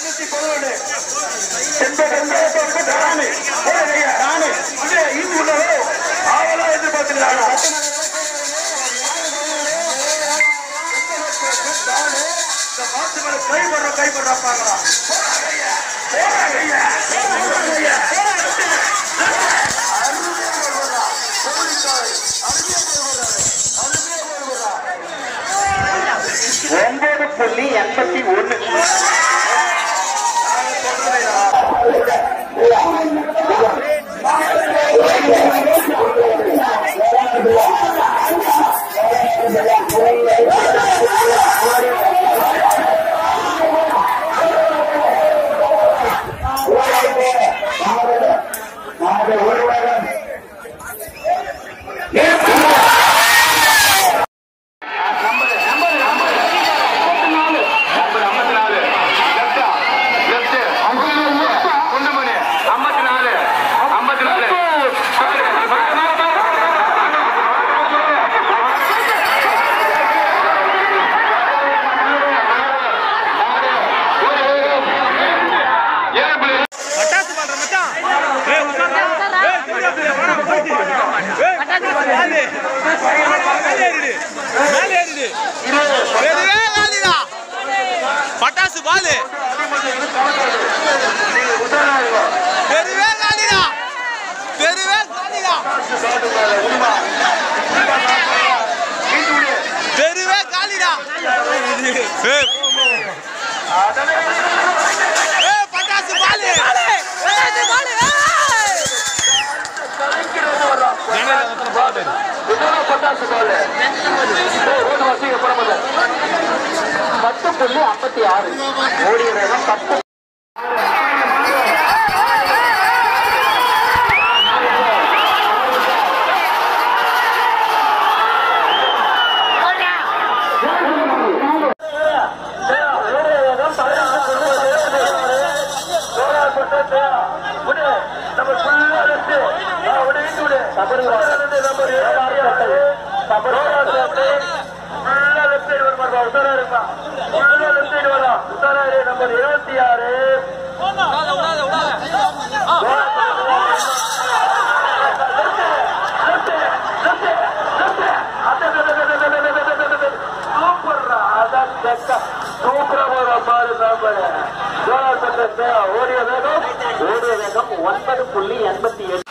ஐநூத்தி பதினொன்று எண்பது எண்பது தானே தானே இது இது உள்ளதோ ஆவலா எதிர்பார்க்கிறாங்க இந்த மாட்டு மேல கைப்படுற கைப்படுற பாக்கலாம் ஒன்பது புள்ளி எண்பத்தி ஒண்ணு பட்டாசு பண்ற மச்சான் ஏய் உசாரா ஏய் தெரியாது வாடா போயிட்டு ஏய் பட்டாசு பாலு மேலே ஏறிடு மேலே ஏறிடு பெருவே காலிடா பட்டாசு பாலு பெருவே காலிடா பெருவே காலிடா பெருவே காலிடா ஏய் ஏய் பட்டாசு பாலு பத்து புள்ளி ஐம்பத்தி ஆறு ஓடிய வேகம் பத்து நம்பர் இருபத்தி ஆறு சூப்பர்ரா அதான் சூப்பரா போற பாரு நம்பர் ஓடிய வேகம் ஓடிய வேகம் ஒன்பது புள்ளி எண்பத்தி எட்டு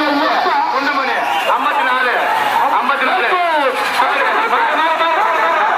ஐம்பத்தி நாலு ஐம்பத்தி நாலு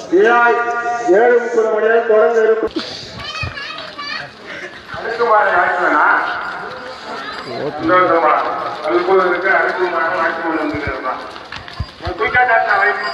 விழாய் ஏழு முப்பது மணி வரை தொடங்க இருக்கும் அடுக்குமாறு ஆட்சினா இன்னொருத்தவா அல்போது இருக்கு அடுக்குமாறு ஆட்சி கொண்டு வந்துருக்கான் தூக்கா காட்டினா வயசு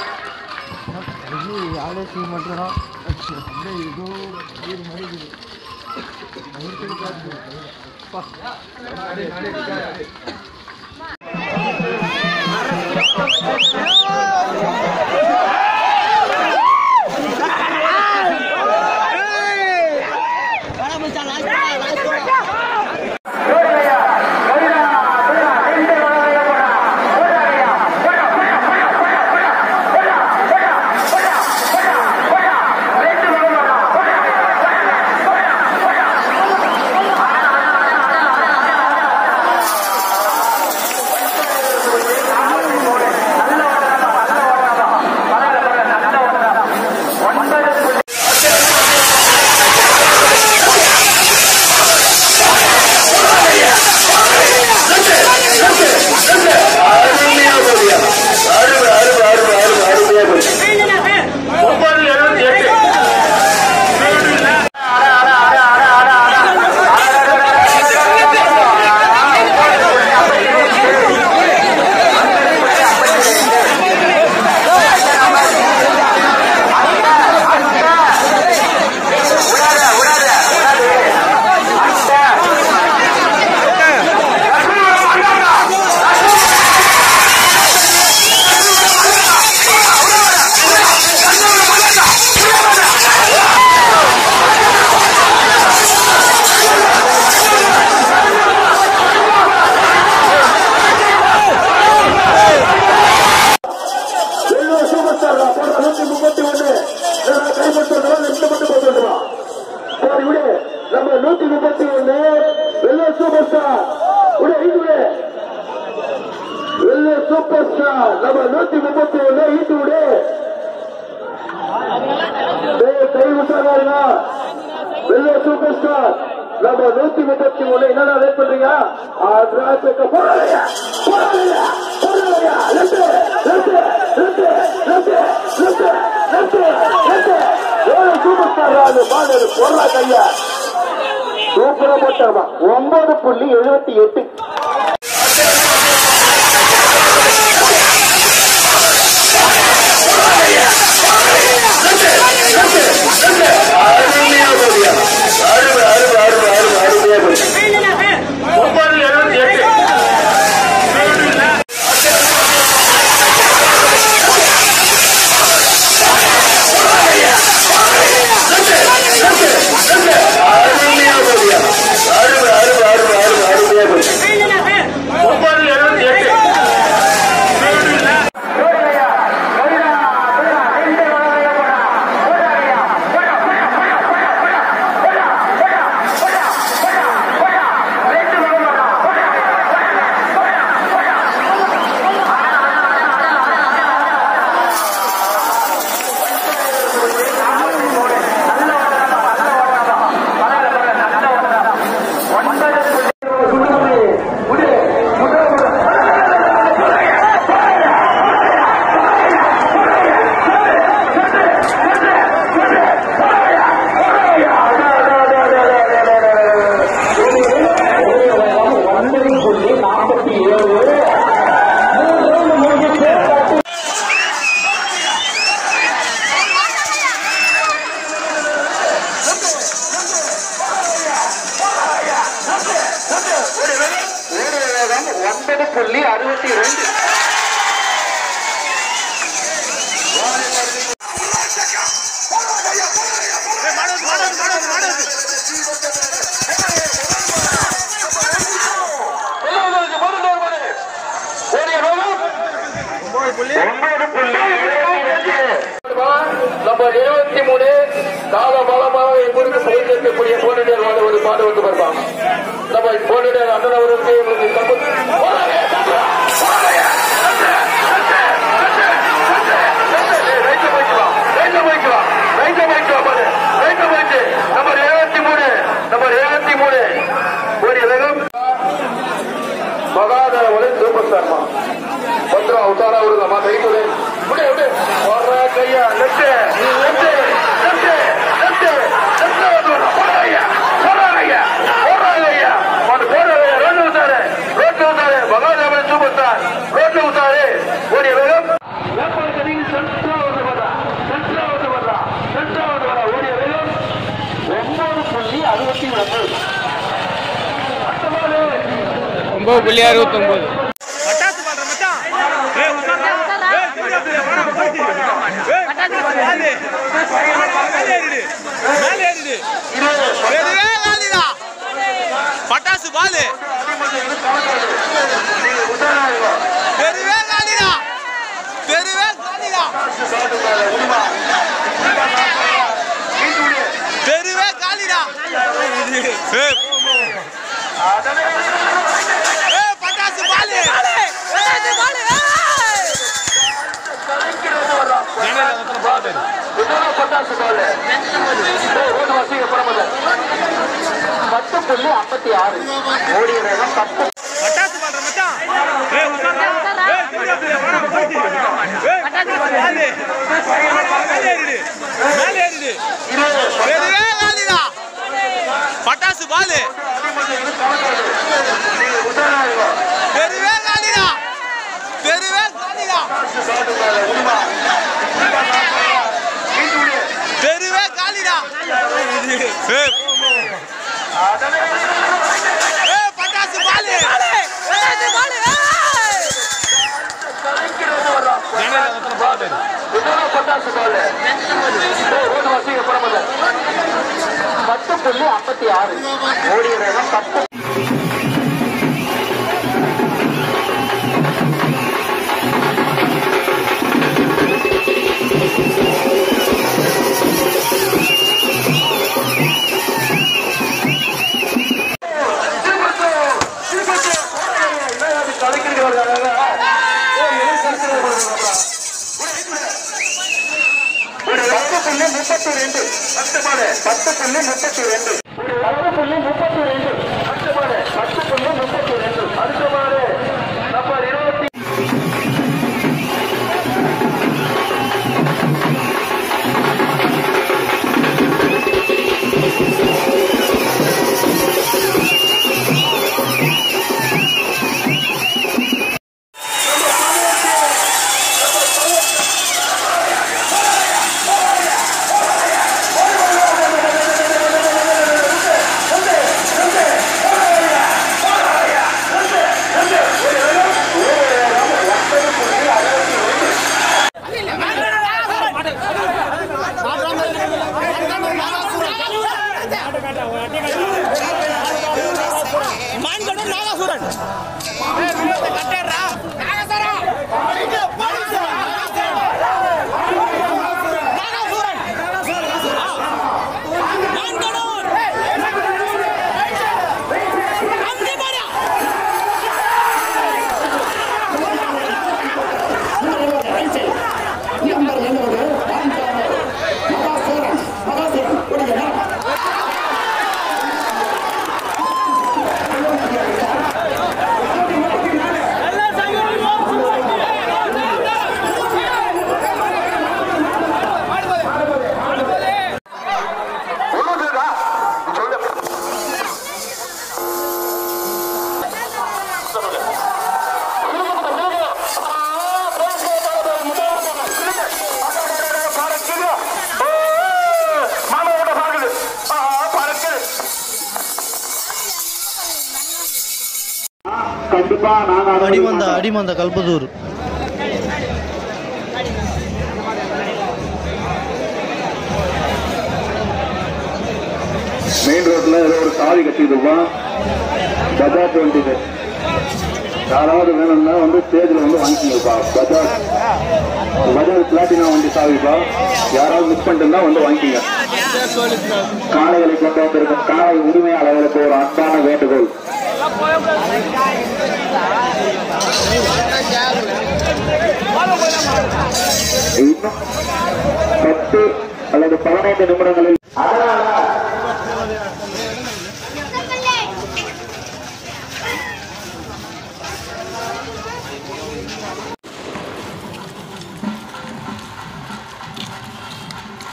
ஒன்பது எழுபத்தி எட்டு எல்லோ சூப்பர் ஸ்டார் தான் போடுற நூத்தி முப்பத்தி ஒண்ணு கைப்பற்றா ரெண்டு மட்டும் போட்டுருவான் சரி விடு நம்ம நூத்தி முப்பத்தி ஒண்ணு எல்லோ சூப்பர் ஸ்டார் விடு ஐந்து விடு எல்லோ சூப்பர் ஸ்டார் நம்ம நூத்தி முப்பத்தி ஒண்ணு ஈட்டு விடு டேய், கை விட்டாங்க வெள்ளை சூப்பர் ஸ்டார் நம்ம நூத்தி முப்பத்தி ஒண்ணு என்னடா வெயிட் பண்றீங்க ஆத்ராஜக்க போறாங்க போறாங்க போறாங்க left left left left left left left ஏழு சூப்பர் ஸ்டார் அது பாடு போடுறா கையா சூப்பரா போட்டாமா ஒன்பது புள்ளி எழுபத்தி எட்டு ஒன்பது எழுபத்தி எட்டு ஒன்பது எழுபத்தி எட்டு ஒன்பது புள்ளி அறுபத்தி ரெண்டு நம்பர் இருபத்தி மூணு கால பலமாக எங்களுக்கு பயிர்க்கக்கூடிய போட்டியர் ஒரு பாடு வந்து வருவாங்க நம்ம போட்டியர் அண்ணன் அவருக்கு எங்களுக்கு சம்பத் ரைட்டு போய்க்கலாம் ரைட்டு போய்க்கலாம் ரைட்டு போய்க்கலாம் பாரு ரைட்டு போயிட்டு நம்பர் இருபத்தி மூணு நம்பர் இருபத்தி மூணு ஒரு வேகம் மகாதர ஒரே சூப்பர் ஸ்டார்மா பத்திரம் உத்தாரா விடுங்கம்மா கை கொடு விடு விடு வர்ற கையா லெஃப்ட் ஒன்பது புள்ளி அறுபத்தொன்பது பட்டாசு பாடுற மச்சான் ஏய் உசாரா ஏய் திருப்பி வாடா போடி ஏய் பட்டாசு பாடு மேலே ஏறிடு மேலே ஏறிடு பெருவே காலிடா பட்டாசு பாலு பெருவே காலிடா பெருவே காலிடா பெருவே காலிடா ஏய் ஏய் பட்டாசு பாலு பட்டாசு பாலு பட்டாசு பால் ரோடு வசதி புறமது பத்து புள்ளி ஐம்பத்தி ஆறு ஓடிய வேகம் பத்து பட்டாசு பாடுற மச்சான் ஏய் உசாரா ஏய் திருப்பி வாடா போடி ஏய் பட்டாசு பாடு மேலே ஏறிடு மேலே ஏறிடு பெருவே காலிடா பட்டாசு பாலு பெருவே காலிடா பெருவே காலிடா பெருவே காலிடா ஏய் ஏய் பட்டாசு பாலு பட்டாசு பாலு பட்டாசு பால் ரோடு வசதி புறமது பத்து புள்ளி ஐம்பத்தி ஆறு ஓடிய வேகம் பத்து பத்து புள்ளி முப்பத்தி ரெண்டு பத்து பாடு பத்து புள்ளி முப்பத்தி ரெண்டு பத்து புள்ளி முப்பத்தி ரெண்டு பத்து பாடு பத்து புள்ளி முப்பத்தி ரெண்டு அடுத்த பாடு நம்பர் இருபத்தி கண்டிப்பா நாங்க அடிமந்த அடிமந்த கல்பதூர் மெயின் ரோட்ல ஏதோ ஒரு சாவி கட்டிடுவோம் பஜாஜ் வண்டிக்கு யாராவது வேணும்னா வந்து ஸ்டேஜ்ல வந்து வாங்கிக்கோங்கப்பா பஜாஜ் பஜாஜ் பிளாட்டினா வண்டி சாவிப்பா யாராவது மிஸ் பண்ணிட்டு வந்து வாங்கிக்கோங்க காளைகளை கொண்டு வந்திருக்கும் காளை உரிமையாளர்களுக்கு ஒரு அன்பான வேண்டுகோள் இன்னும் பத்து அல்லது பதினைந்து நிமிடங்களில் அதனால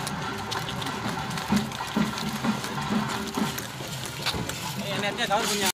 என்ன கவர் பண்ணியா